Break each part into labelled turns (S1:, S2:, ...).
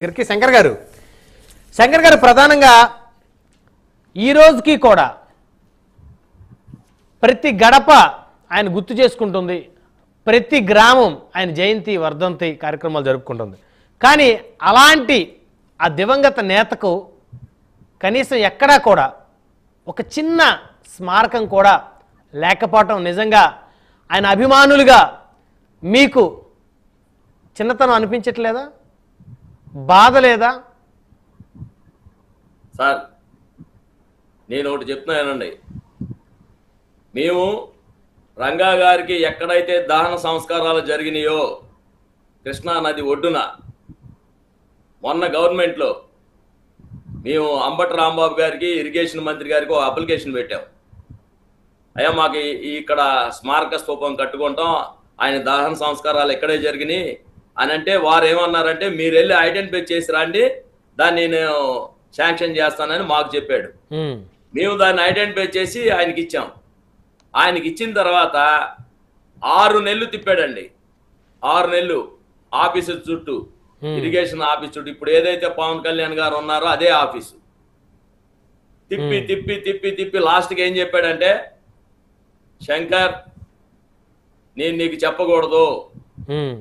S1: ఇక్కడికి శంకర్ గారు శంకర్ గారు ప్రధానంగా ఈ రోజుకి కూడా ప్రతి గడప ఆయన గుర్తు చేసుకుంటుంది ప్రతి గ్రామం ఆయన జయంతి వర్ధంతి కార్యక్రమాలు జరుపుకుంటుంది కానీ అలాంటి ఆ దివంగత నేతకు కనీసం ఎక్కడా కూడా ఒక చిన్న స్మారకం కూడా లేకపోవటం నిజంగా ఆయన అభిమానులుగా మీకు చిన్నతనం అనిపించట్లేదా బాధ లేదా
S2: సార్ నేను ఒకటి చెప్తున్నానండి మేము రంగా గారికి ఎక్కడైతే దహన సంస్కారాలు జరిగినాయో కృష్ణా నది ఒడ్డున మొన్న గవర్నమెంట్లో మేము అంబటి రాంబాబు గారికి ఇరిగేషన్ మంత్రి గారికి ఒక అప్లికేషన్ పెట్టాం అయ్యా మాకు ఈ- ఈ ఇక్కడ స్మారక స్తూపం కట్టుకుంటాం ఆయన దహన సంస్కారాలు ఇక్కడే జరిగినాయి అని అంటే వారు ఏమన్నారంటే మీరు వెళ్ళి ఐడెంటిఫై చేసి రండి దాన్ని నేను శాంక్షన్ చేస్తానని మాకు చెప్పాడు
S1: ఉమ్,
S2: మేము దాన్ని ఐడెంటిఫై చేసి ఆయనకి ఇచ్చాం ఆయనకి ఇచ్చిన తర్వాత ఆరు నెలలు తిప్పాడండి ఆరు నెలలు ఆఫీసు చుట్టూ
S1: Hmm.
S2: ఇరిగేషన్ ఆఫీస్ చుట్టూ ఇప్పుడు ఏదైతే పవన్ కళ్యాణ్ గారు ఉన్నారో అదే ఆఫీసు తిప్పి
S1: Hmm.
S2: తిప్పి తిప్పి తిప్పి లాస్ట్కి ఏం చెప్పాడంటే శంకర్ నేను నీకు చెప్పకూడదు
S1: ఉమ్.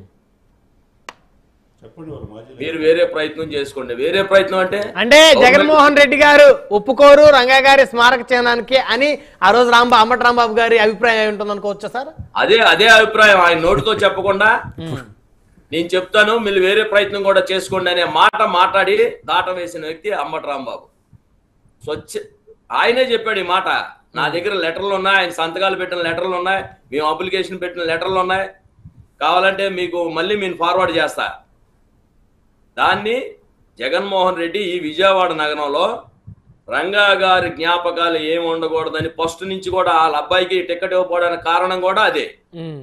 S3: చెప్పండి వారు మాజీ
S2: మీరు వేరే ప్రయత్నం చేసుకోండి వేరే ప్రయత్నం అంటే
S1: అంటే జగన్మోహన్ రెడ్డి గారు ఒప్పుకోరు రంగా గారి స్మారక చిహ్నానికి అని ఆ రోజు రాంబా అంబటి రాంబాబు గారి అభిప్రాయం అయి ఉంటుంది అనుకోవచ్చా సార్
S2: అదే అదే అభిప్రాయం ఆయన నోటితో చెప్పకుండా నేను చెప్తాను మీరు వేరే ప్రయత్నం కూడా చేసుకోండి అనే మాట మాట్లాడి దాట వేసిన వ్యక్తి అంబటి రాంబాబు స్వచ్ఛ ఆయనే చెప్పాడు ఈ మాట నా దగ్గర లెటర్లు ఉన్నాయి ఆయన సంతకాలు పెట్టిన లెటర్లు ఉన్నాయి మేము అప్లికేషన్ పెట్టిన లెటర్లు ఉన్నాయి కావాలంటే మీకు మళ్ళీ నేను ఫార్వర్డ్ చేస్తా దాన్ని జగన్మోహన్ రెడ్డి ఈ విజయవాడ నగరంలో రంగా గారి జ్ఞాపకాలు ఏమి ఉండకూడదని ఫస్ట్ నుంచి కూడా వాళ్ళ అబ్బాయికి టికెట్ ఇవ్వకపోవడానికి కారణం కూడా అదే
S1: ఉమ్,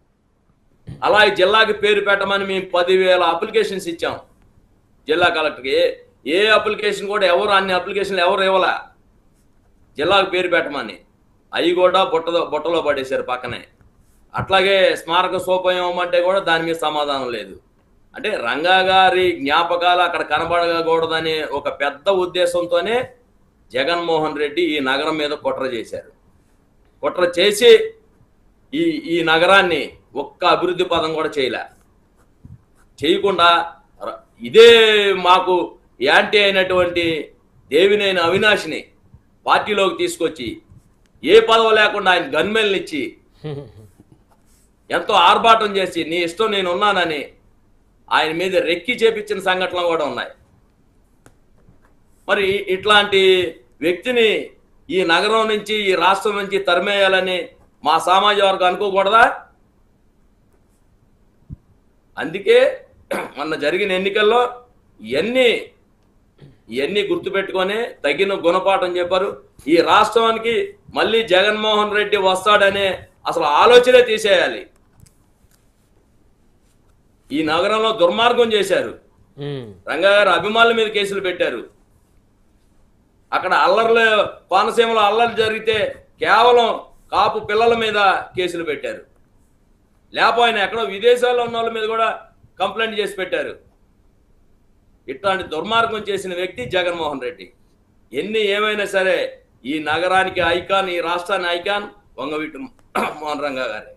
S2: అలా ఈ జిల్లాకి పేరు పెట్టమని మేము పదివేల అప్లికేషన్స్ ఇచ్చాం జిల్లా కలెక్టర్కి ఏ ఏ అప్లికేషన్ కూడా ఎవరు అన్ని అప్లికేషన్లు ఎవరు ఇవ్వలే జిల్లాకు పేరు పెట్టమని అవి కూడా బుట్టలో బుట్టలో పడేశారు పక్కనే అట్లాగే స్మారక సోపం ఇవ్వమంటే కూడా దాని మీద సమాధానం లేదు అంటే రంగా గారి జ్ఞాపకాలు అక్కడ కనబడకూడదనే ఒక పెద్ద ఉద్దేశంతోనే జగన్మోహన్ రెడ్డి ఈ నగరం మీద కుట్ర చేశారు కుట్ర చేసి ఈ ఈ నగరాన్ని ఒక్క అభివృద్ధి పదం కూడా చేయలే చేయకుండా ర- ఇదే మాకు యాంటీ అయినటువంటి దేవినైన అవినాష్ని పార్టీలోకి తీసుకొచ్చి ఏ పదవి లేకుండా ఆయన గన్మెల్ని ఇచ్చి ఎంతో ఆర్భాటం చేసి నీ ఇష్టం నేను ఉన్నానని ఆయన మీద రెక్కి చేపించిన సంఘటనలు కూడా ఉన్నాయి మరి ఇట్లాంటి వ్యక్తిని ఈ నగరం నుంచి ఈ రాష్ట్రం నుంచి తరిమేయాలని మా సామాజిక వర్గం అనుకోకూడదా అందుకే మొన్న జరిగిన ఎన్నికల్లో ఇవన్నీ ఇవన్నీ గుర్తుపెట్టుకొని తగిన గుణపాఠం చెప్పారు ఈ రాష్ట్రానికి మళ్ళీ జగన్మోహన్ రెడ్డి వస్తాడనే అసలు ఆలోచనే తీసేయాలి ఈ నగరంలో దుర్మార్గం చేశారు
S1: ఉమ్,
S2: రంగా గారు అభిమానుల మీద కేసులు పెట్టారు అక్కడ అల్లర్లు కోనసీమలో అల్లర్లు జరిగితే కేవలం కాపు పిల్లల మీద కేసులు పెట్టారు లేకపోయినా ఎక్కడో విదేశాల్లో ఉన్న వాళ్ళ మీద కూడా కంప్లైంట్ చేసి పెట్టారు ఇట్లాంటి దుర్మార్గం చేసిన వ్యక్తి జగన్మోహన్ రెడ్డి ఎన్ని ఏమైనా సరే ఈ నగరానికి ఐకాన్ ఈ రాష్ట్రానికి ఐకాన్ వంగవీటి మోహన్ రంగా గారే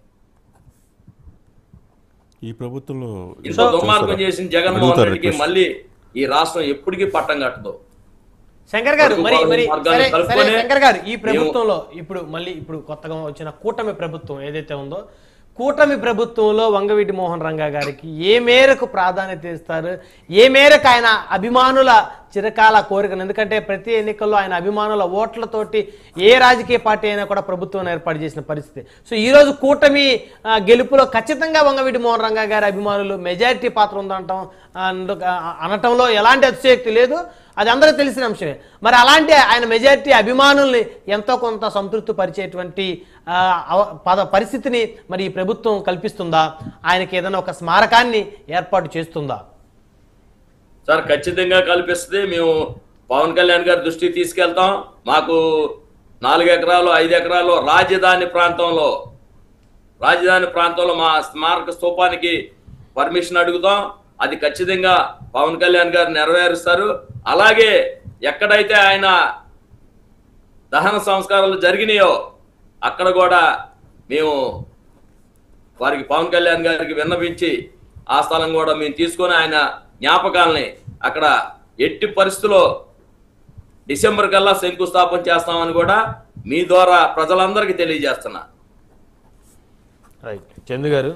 S3: ఈ ప్రభుత్వంలో
S2: ఇంత దుర్మార్గం చేసిన జగన్మోహన్
S3: అడుగుతారు
S2: రెడ్డికి
S3: request.
S2: మళ్ళీ ఈ రాష్ట్రం ఎప్పటికీ పట్టం కట్టదు
S1: శంకర్ గారు మరి మరి
S2: వర్గాలు
S1: సరే సరే
S2: కలుపుకొనే
S1: శంకర్ గారు ఈ
S2: మేము-
S1: ప్రభుత్వంలో ఇప్పుడు మళ్ళీ ఇప్పుడు కొత్తగా వచ్చిన కూటమి ప్రభుత్వం ఏదైతే ఉందో కూటమి ప్రభుత్వంలో వంగవీటి మోహన్ రంగా గారికి ఏ మేరకు ప్రాధాన్యత ఇస్తారు ఏ మేరకు ఆయన అభిమానుల చిరకాల కోరికను ఎందుకంటే ప్రతి ఎన్నికల్లో ఆయన అభిమానుల ఓట్లతోటి ఏ రాజకీయ పార్టీ అయినా కూడా ప్రభుత్వం ఏర్పాటు చేసిన పరిస్థితి సో ఈ రోజు కూటమి ఆ, గెలుపులో ఖచ్చితంగా వంగవీటి మోహన్ రంగా గారి అభిమానులు మెజారిటీ పాత్ర ఉందంటాం ఆ, అందుకు- ఆ, అనటంలో ఎలాంటి అతిశయోక్తి లేదు అది అందరికీ తెలిసిన అంశమే మరి అలాంటి ఆయన మెజారిటీ అభిమానుల్ని ఎంతో కొంత సంతృప్తి పరిచేటువంటి ఆ, అవ- పద పరిస్థితిని మరి ఈ ప్రభుత్వం కల్పిస్తుందా ఆయనకి ఏదైనా ఒక స్మారకాన్ని ఏర్పాటు చేస్తుందా
S2: సార్ ఖచ్చితంగా కల్పిస్తుంది మేము పవన్ కళ్యాణ్ గారి దృష్టికి తీసుకెళ్తాం మాకు నాలుగు ఎకరాలు ఐదు ఎకరాలు రాజధాని ప్రాంతంలో రాజధాని ప్రాంతంలో మా స్మారక స్తూపానికి పర్మిషన్ అడుగుతాం అది ఖచ్చితంగా పవన్ కళ్యాణ్ గారు నెరవేరుస్తారు అలాగే ఎక్కడైతే ఆయన దహన సంస్కారాలు జరిగినాయో అక్కడ కూడా మేము వారికి పవన్ కళ్యాణ్ గారికి విన్నపించి ఆ స్థలం కూడా మేము తీసుకొని ఆయన జ్ఞాపకాలని అక్కడ ఎట్టి పరిస్థితుల్లో డిసెంబర్ కల్లా శంకుస్థాపన చేస్తామని కూడా మీ ద్వారా ప్రజలందరికీ తెలియజేస్తున్నా
S1: రైట్ చందు గారు